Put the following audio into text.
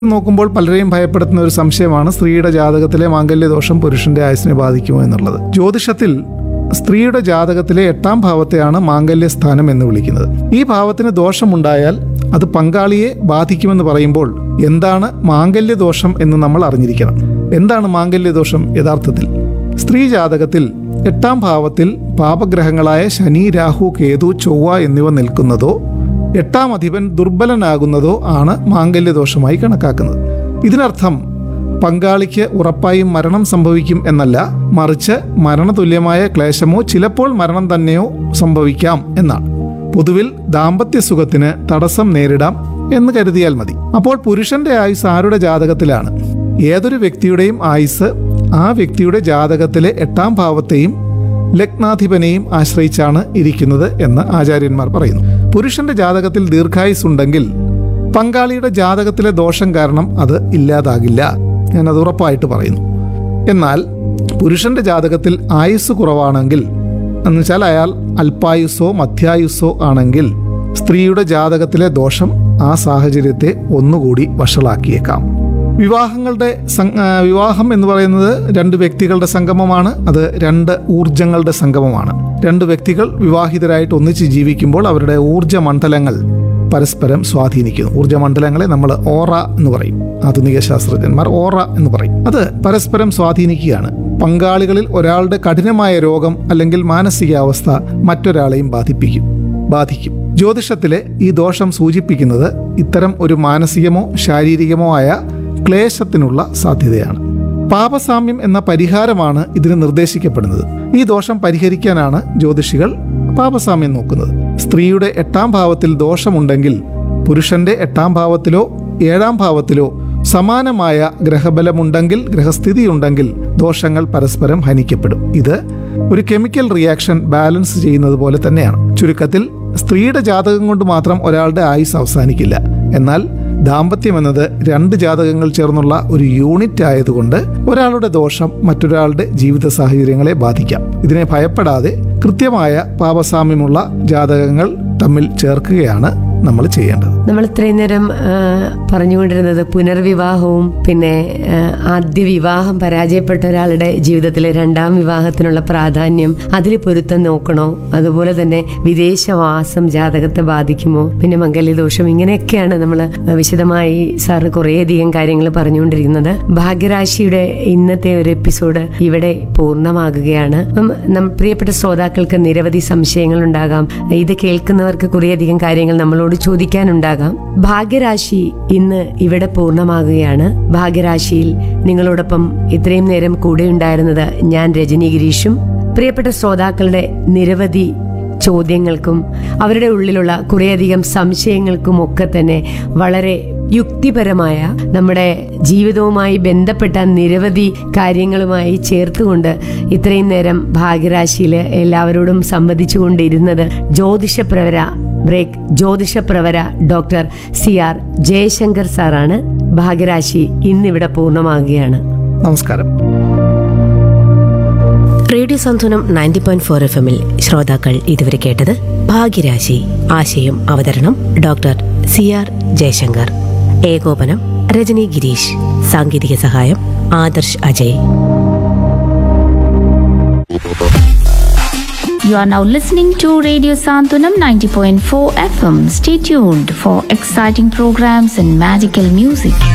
നോക്കുമ്പോൾ പലരെയും ഭയപ്പെടുത്തുന്ന ഒരു സംശയമാണ് സ്ത്രീയുടെ ജാതകത്തിലെ മാംഗല്യദോഷം പുരുഷന്റെ ആയുസിനെ ബാധിക്കുമോ എന്നുള്ളത് ജ്യോതിഷത്തിൽ സ്ത്രീയുടെ ജാതകത്തിലെ എട്ടാം ഭാവത്തെയാണ് മാംഗല്യസ്ഥാനം എന്ന് വിളിക്കുന്നത് ഈ ഭാവത്തിന് ദോഷമുണ്ടായാൽ അത് പങ്കാളിയെ ബാധിക്കുമെന്ന് പറയുമ്പോൾ എന്താണ് മാംഗല്യദോഷം എന്ന് നമ്മൾ അറിഞ്ഞിരിക്കണം എന്താണ് മാംഗല്യദോഷം യഥാർത്ഥത്തിൽ സ്ത്രീ ജാതകത്തിൽ എട്ടാം ഭാവത്തിൽ പാപഗ്രഹങ്ങളായ ശനി രാഹു കേതു ചൊവ്വ എന്നിവ നിൽക്കുന്നതോ എട്ടാം അധിപൻ ദുർബലനാകുന്നതോ ആണ് മാംഗല്യദോഷമായി കണക്കാക്കുന്നത് ഇതിനർത്ഥം പങ്കാളിക്ക് ഉറപ്പായും മരണം സംഭവിക്കും എന്നല്ല മറിച്ച് മരണതുല്യമായ ക്ലേശമോ ചിലപ്പോൾ മരണം തന്നെയോ സംഭവിക്കാം എന്നാണ് പൊതുവിൽ ദാമ്പത്യ സുഖത്തിന് തടസ്സം നേരിടാം എന്ന് കരുതിയാൽ മതി അപ്പോൾ പുരുഷന്റെ ആയുസ് ആരുടെ ജാതകത്തിലാണ് ഏതൊരു വ്യക്തിയുടെയും ആയുസ് ആ വ്യക്തിയുടെ ജാതകത്തിലെ എട്ടാം ഭാവത്തെയും ലഗ്നാധിപനെയും ആശ്രയിച്ചാണ് ഇരിക്കുന്നത് എന്ന് ആചാര്യന്മാർ പറയുന്നു പുരുഷന്റെ ജാതകത്തിൽ ദീർഘായുസ് ഉണ്ടെങ്കിൽ പങ്കാളിയുടെ ജാതകത്തിലെ ദോഷം കാരണം അത് ഇല്ലാതാകില്ല ഞാൻ അത് ഉറപ്പായിട്ട് പറയുന്നു എന്നാൽ പുരുഷന്റെ ജാതകത്തിൽ ആയുസ് കുറവാണെങ്കിൽ എന്നുവെച്ചാൽ അയാൾ അല്പായുസ്സോ മധ്യായുസ്സോ ആണെങ്കിൽ സ്ത്രീയുടെ ജാതകത്തിലെ ദോഷം ആ സാഹചര്യത്തെ ഒന്നുകൂടി വഷളാക്കിയേക്കാം വിവാഹങ്ങളുടെ സം- ആ, വിവാഹം എന്ന് പറയുന്നത് രണ്ട് വ്യക്തികളുടെ സംഗമമാണ് അത് രണ്ട് ഊർജങ്ങളുടെ സംഗമമാണ് രണ്ട് വ്യക്തികൾ വിവാഹിതരായിട്ട് ഒന്നിച്ച് ജീവിക്കുമ്പോൾ അവരുടെ ഊർജ മണ്ഡലങ്ങൾ പരസ്പരം സ്വാധീനിക്കുന്നു ഊർജ മണ്ഡലങ്ങളെ നമ്മൾ ഓറ എന്ന് പറയും ആധുനിക ശാസ്ത്രജ്ഞന്മാർ ഓറ എന്ന് പറയും അത് പരസ്പരം സ്വാധീനിക്കുകയാണ് പങ്കാളികളിൽ ഒരാളുടെ കഠിനമായ രോഗം അല്ലെങ്കിൽ മാനസികാവസ്ഥ മറ്റൊരാളെയും ബാധിപ്പിക്കും ബാധിക്കും ജ്യോതിഷത്തിലെ ഈ ദോഷം സൂചിപ്പിക്കുന്നത് ഇത്തരം ഒരു മാനസികമോ ശാരീരികമോ ആയ ക്ലേശത്തിനുള്ള സാധ്യതയാണ് പാപസാമ്യം എന്ന പരിഹാരമാണ് ഇതിന് നിർദ്ദേശിക്കപ്പെടുന്നത് ഈ ദോഷം പരിഹരിക്കാനാണ് ജ്യോതിഷികൾ പാപസാമ്യം നോക്കുന്നത് സ്ത്രീയുടെ എട്ടാം ഭാവത്തിൽ ദോഷമുണ്ടെങ്കിൽ പുരുഷന്റെ എട്ടാം ഭാവത്തിലോ ഏഴാം ഭാവത്തിലോ സമാനമായ ഗ്രഹബലമുണ്ടെങ്കിൽ ഗ്രഹസ്ഥിതി ഉണ്ടെങ്കിൽ ദോഷങ്ങൾ പരസ്പരം ഹനിക്കപ്പെടും ഇത് ഒരു കെമിക്കൽ റിയാക്ഷൻ ബാലൻസ് ചെയ്യുന്നത് പോലെ തന്നെയാണ് ചുരുക്കത്തിൽ സ്ത്രീയുടെ ജാതകം കൊണ്ട് മാത്രം ഒരാളുടെ ആയുസ് അവസാനിക്കില്ല എന്നാൽ ദാമ്പത്യം എന്നത് രണ്ട് ജാതകങ്ങൾ ചേർന്നുള്ള ഒരു യൂണിറ്റ് ആയതുകൊണ്ട് ഒരാളുടെ ദോഷം മറ്റൊരാളുടെ ജീവിത സാഹചര്യങ്ങളെ ബാധിക്കാം ഇതിനെ ഭയപ്പെടാതെ കൃത്യമായ പാപസാമ്യമുള്ള ജാതകങ്ങൾ തമ്മിൽ ചേർക്കുകയാണ് നമ്മൾ ചെയ്യേണ്ടത് നമ്മൾ ഇത്രയും നേരം ആ, പറഞ്ഞുകൊണ്ടിരുന്നത് പുനർവിവാഹവും പിന്നെ ആ, ആദ്യ വിവാഹം പരാജയപ്പെട്ട ഒരാളുടെ ജീവിതത്തിലെ രണ്ടാം വിവാഹത്തിനുള്ള പ്രാധാന്യം അതിൽ പൊരുത്തം നോക്കണോ അതുപോലെ തന്നെ വിദേശവാസം ജാതകത്തെ ബാധിക്കുമോ പിന്നെ മംഗല്യദോഷം ഇങ്ങനെയൊക്കെയാണ് നമ്മൾ വിശദമായി സാറ് കുറേയധികം കാര്യങ്ങൾ പറഞ്ഞുകൊണ്ടിരിക്കുന്നത് ഭാഗ്യരാശിയുടെ ഇന്നത്തെ ഒരു എപ്പിസോഡ് ഇവിടെ പൂർണ്ണമാകുകയാണ് അപ്പം നം- പ്രിയപ്പെട്ട ശ്രോതാക്കൾക്ക് നിരവധി സംശയങ്ങൾ ഉണ്ടാകാം ഇത് കേൾക്കുന്നവർക്ക് കുറേയധികം കാര്യങ്ങൾ നമ്മളോട് ചോദിക്കാനുണ്ടാകാം ഭാഗ്യരാശി ഇന്ന് ഇവിടെ പൂർണ്ണമാകുകയാണ് ഭാഗ്യരാശിയിൽ നിങ്ങളോടൊപ്പം ഇത്രയും നേരം കൂടെ ഉണ്ടായിരുന്നത് ഞാൻ രജനി ഗിരീഷും പ്രിയപ്പെട്ട ശ്രോതാക്കളുടെ നിരവധി ചോദ്യങ്ങൾക്കും അവരുടെ ഉള്ളിലുള്ള കുറേയധികം സംശയങ്ങൾക്കും ഒക്കെ തന്നെ വളരെ യുക്തിപരമായ നമ്മുടെ ജീവിതവുമായി ബന്ധപ്പെട്ട നിരവധി കാര്യങ്ങളുമായി ചേർത്തുകൊണ്ട് ഇത്രയും നേരം ഭാഗ്യരാശിയിൽ എല്ലാവരോടും സംവദിച്ചുകൊണ്ടിരുന്നത് ജ്യോതിഷപ്രവര ബ്രേക്ക് ജ്യോതിഷപ്രവര ഡോക്ടർ സി ആർ ജയശങ്കർ സാറാണ് ഭാഗ്യരാശി ഇന്നിവിടെ പൂർണ്ണമാകുകയാണ് നമസ്കാരം radio Santhulanam ninety point four F എമ്മിൽ ശ്രോതാക്കൾ ഇതുവരെ കേട്ടത് ഭാഗ്യരാശി ആശയം അവതരണം ഡോക്ടർ സി ആർ ജയശങ്കർ ഏകോപനം രജനി ഗിരീഷ് സാങ്കേതിക സഹായം Adarsh Ajay You are now listening to Radio Santunam 90.4 FM. Stay tuned for exciting programs and magical music.